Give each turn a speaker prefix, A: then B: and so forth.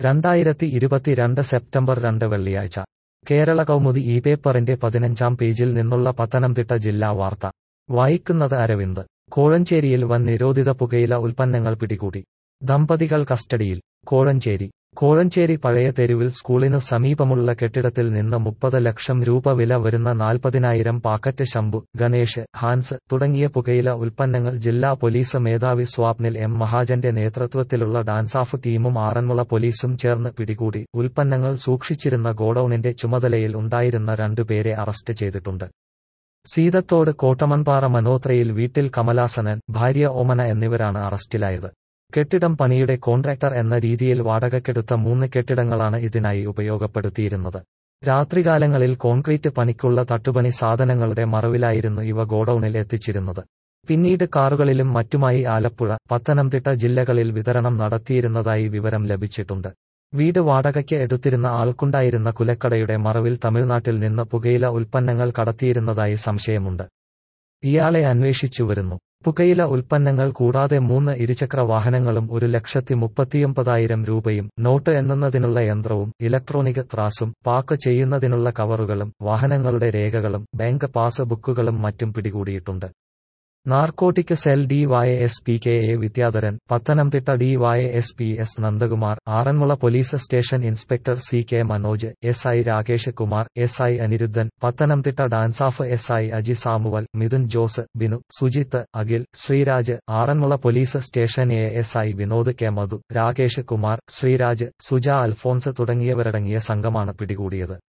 A: രണ്ടായിരത്തി ഇരുപത്തിരണ്ട് സെപ്റ്റംബർ രണ്ട് വെള്ളിയാഴ്ച കേരള കൗമുദി ഈ പേപ്പറിന്റെ പതിനഞ്ചാം പേജിൽ നിന്നുള്ള പത്തനംതിട്ട ജില്ലാ വാർത്ത വായിക്കുന്നത് അരവിന്ദ് കോഴഞ്ചേരിയിൽ വൻ നിരോധിത പുകയില ഉൽപ്പന്നങ്ങൾ പിടികൂടി ദമ്പതികൾ കസ്റ്റഡിയിൽ കോഴഞ്ചേരി കോഴഞ്ചേരി പഴയ തെരുവിൽ സ്കൂളിനു സമീപമുള്ള കെട്ടിടത്തിൽ നിന്ന് മുപ്പത് ലക്ഷം രൂപ വില വരുന്ന നാൽപ്പതിനായിരം പാക്കറ്റ് ശംഭു ഗണേഷ് ഹാൻസ് തുടങ്ങിയ പുകയില ഉൽപ്പന്നങ്ങൾ ജില്ലാ പോലീസ് മേധാവി സ്വാപ്നിൽ എം മഹാജന്റെ നേതൃത്വത്തിലുള്ള ഡാൻസാഫ് ടീമും ആറന്മുള പോലീസും ചേർന്ന് പിടികൂടി ഉൽപ്പന്നങ്ങൾ സൂക്ഷിച്ചിരുന്ന ഗോഡൌണിന്റെ ചുമതലയിൽ ഉണ്ടായിരുന്ന രണ്ടുപേരെ അറസ്റ്റ് ചെയ്തിട്ടുണ്ട് സീതത്തോട് കോട്ടമൺപാറ മനോത്രയിൽ വീട്ടിൽ കമലാസനൻ ഭാര്യ ഓമന എന്നിവരാണ് അറസ്റ്റിലായത് കെട്ടിടം പണിയുടെ കോൺട്രാക്ടർ എന്ന രീതിയിൽ വാടകയ്ക്കെടുത്ത മൂന്ന് കെട്ടിടങ്ങളാണ് ഇതിനായി ഉപയോഗപ്പെടുത്തിയിരുന്നത് രാത്രികാലങ്ങളിൽ കോൺക്രീറ്റ് പണിക്കുള്ള തട്ടുപണി സാധനങ്ങളുടെ മറവിലായിരുന്നു ഇവ ഗോഡൌണിൽ എത്തിച്ചിരുന്നത് പിന്നീട് കാറുകളിലും മറ്റുമായി ആലപ്പുഴ പത്തനംതിട്ട ജില്ലകളിൽ വിതരണം നടത്തിയിരുന്നതായി വിവരം ലഭിച്ചിട്ടുണ്ട് വീട് വാടകയ്ക്ക് എടുത്തിരുന്ന ആൾക്കുണ്ടായിരുന്ന കുലക്കടയുടെ മറവിൽ തമിഴ്നാട്ടിൽ നിന്ന് പുകയില ഉൽപ്പന്നങ്ങൾ കടത്തിയിരുന്നതായി സംശയമുണ്ട് ഇയാളെ അന്വേഷിച്ചു വരുന്നു പുകയില ഉൽപ്പന്നങ്ങൾ കൂടാതെ മൂന്ന് ഇരുചക്ര വാഹനങ്ങളും ഒരു ലക്ഷത്തി മുപ്പത്തിയൊമ്പതായിരം രൂപയും നോട്ട് എണ്ണുന്നതിനുള്ള യന്ത്രവും ഇലക്ട്രോണിക് ത്രാസും പാക്ക് ചെയ്യുന്നതിനുള്ള കവറുകളും വാഹനങ്ങളുടെ രേഖകളും ബാങ്ക് പാസ് ബുക്കുകളും മറ്റും പിടികൂടിയിട്ടുണ്ട് narcotic cell D Y S P K A Vidyadharan Pathanamthitta D Y S P S Nandakumar Aranmula police station inspector C K Manoj S I Rakesh Kumar S I Aniruddhan Pathanamthitta DANSAF S I Aji Samuel Mithun Jose Binu Sujith Akhil Sreeraj Aranmula police station A S I Vinod K Madhu Rakesh Kumar Sreeraj Suja Alphonse തുടങ്ങിയവരടങ്ങിയ സംഘമാണ് പിടികൂടിയത്